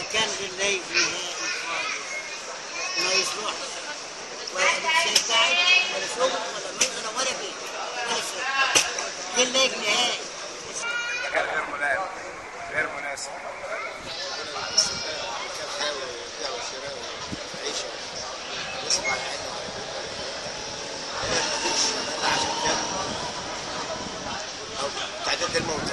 مكان غير نايف نهائي خالص ما يصلحش ولا شايف قاعد ولا شغل ولا منظر ولا بيت ولا شيء غير نايف نهائي المكان غير ملائم غير مناسب تعداد الموتى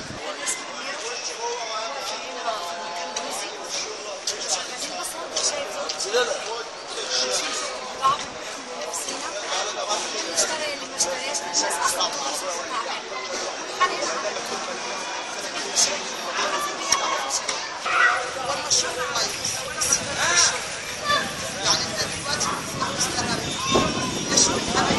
يعني انت دلوقتي مستغرب ليش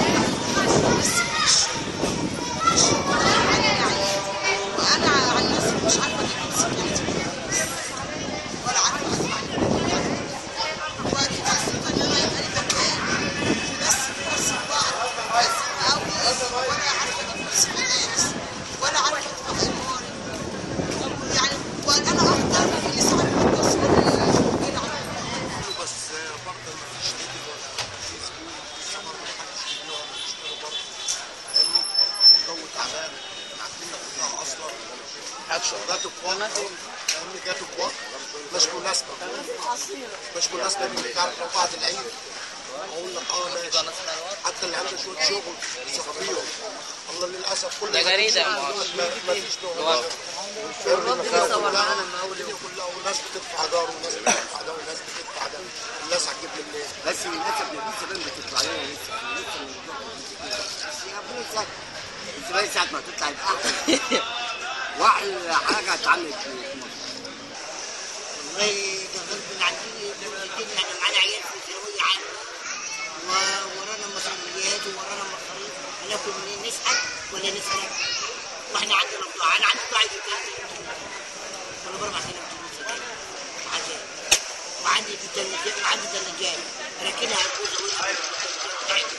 وانا عن نفسي مش عارفه اجيب نفسي ولا عارفه اسمع واكيد حسيت ان انا يبقى لي مكان بس في نفس الوقت بس قوي ولا عارفه اجيب نفسي مدارس ولا عارفه ادفع ايجار يعني وانا افضل في اللي صعب بس ولا بس برضه ما فيش نادي ولا في زبون لسه برضه ما حدش بيبيع ولا بيشتري برضه فاهمني الجو تعبان معدلنا كلها اصلا هات شغلات كوار فاهمني جات كوار مش مناسبه مش مناسبه ان تعرف لو بعد العيد اقول لك اه ماشي حتى اللي عنده شويه شغل صغير الله للاسف كل ده جريدة يا ما ما فيش له الدنيا كلها والناس بتدفع دار والناس بتدفع ده والناس بتدفع ده الناس هتجيب لي منين؟ بس للاسف لسه بنت بتطلع لنا لسه لسه بس يا ربنا يسهل انت بقى ساعه ما تطلع يبقى احسن واحلى حاجه اتعملت في مصر والله ده غصب عني لما احنا معانا عيال في الثانوية عامة وورانا مسؤوليات وورانا مصاريف هناكل منين نشحت ولا نسرق واحنا عندنا بضاعة انا عندي بضاعة الثلاثة وانا باربع سنين بجيب عشان وعندي ثلاجات وعندي ثلاجات راكنها على الكوزة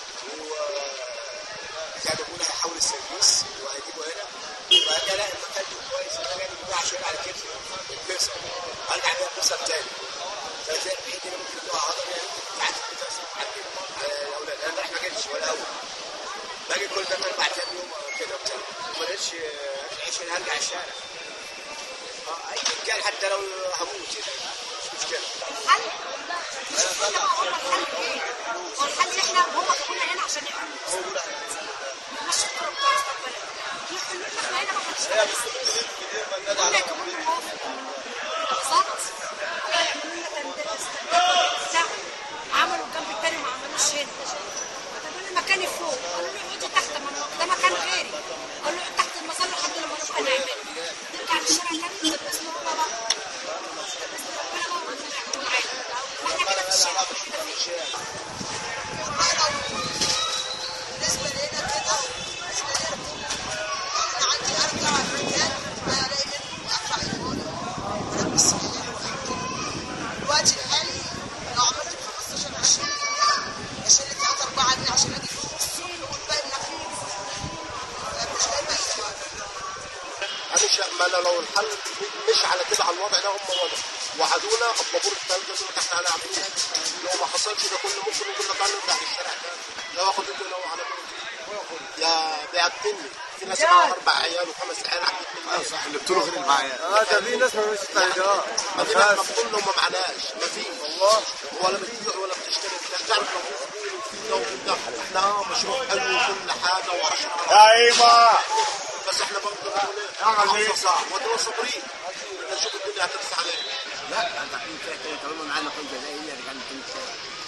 كان بيقول هيحول السيرفيس وهيجيبه هنا وقال لا المكان ده كويس انا جاي بيبيع عشان على كتفي البرسل ارجع بيها البرسل تاني فزي البعيد اللي ممكن يبقى عضل يعني تعالى البرسل عندي الاولاد انا امبارح ما جيتش ولا اول باجي كل ده اربع ايام يوم كده وبتاع وما لقيتش اكل عيش انا هرجع الشارع اه اي كان حتى لو هموت يعني مش مشكله الحل مش كنا بقى قلنا الحل ايه؟ هو الحل احنا هم كنا هنا عشان يحلوا مش الطرق بتاع مستقبلنا يحلوا لنا احنا هنا ما حدش كنا يكونوا موافق بالظبط ولا يعملوا لنا تندرس بتاع عملوا الجنب التاني ما عملوش هنا طب انا مكاني فوق قالوا لي اقعدي تحت ما أنا- ده مكان غيري قالوا لي اقعد تحت المظله لحد لما نبقى نعمل نرجع للشارع تاني بس ربنا بقى بس ربنا بقى وربنا يعمل معانا واحنا كده في الشارع احنا بالنسبه لنا كده بالنسبه لنا انا عندي ارجع المكان الاقي منه ادفع ايجاري والبس الوقت الحالي لو عملت 15 20 جنيه اشيل لي 3 4 جنيه عشان اجيب فلوس والباقي مناخير مش جايبه ايجار انا مش ما انا لو الحل مش على كده على الوضع ده هم وضع وعدونا الطابور الثالث دول احنا هنعمل ايه؟ لو ما حصلش ده كله ممكن نقول لك انا نرجع للشارع تاني لو اخد انت لو على مرتي يا بيعتني في ناس معاها اربع عيال وخمس عيال عندي صح اللي بتقولوا غير المعايا اه ده في ناس ما مش طريقها ما في ما كله ما معناش ما فيش والله ولا بتيجي ولا بتشتري انت تعرف لو في زبون وفي ده وفي ده احنا اه مشروع حلو وكل حاجه و10 ايوه بس احنا برضه بنقول ايه؟ حظ صعب ودول صابرين نشوف الدنيا هترسى علينا لا احنا عارفين كده كده طالما معانا كل ده هي رجعنا تاني الشارع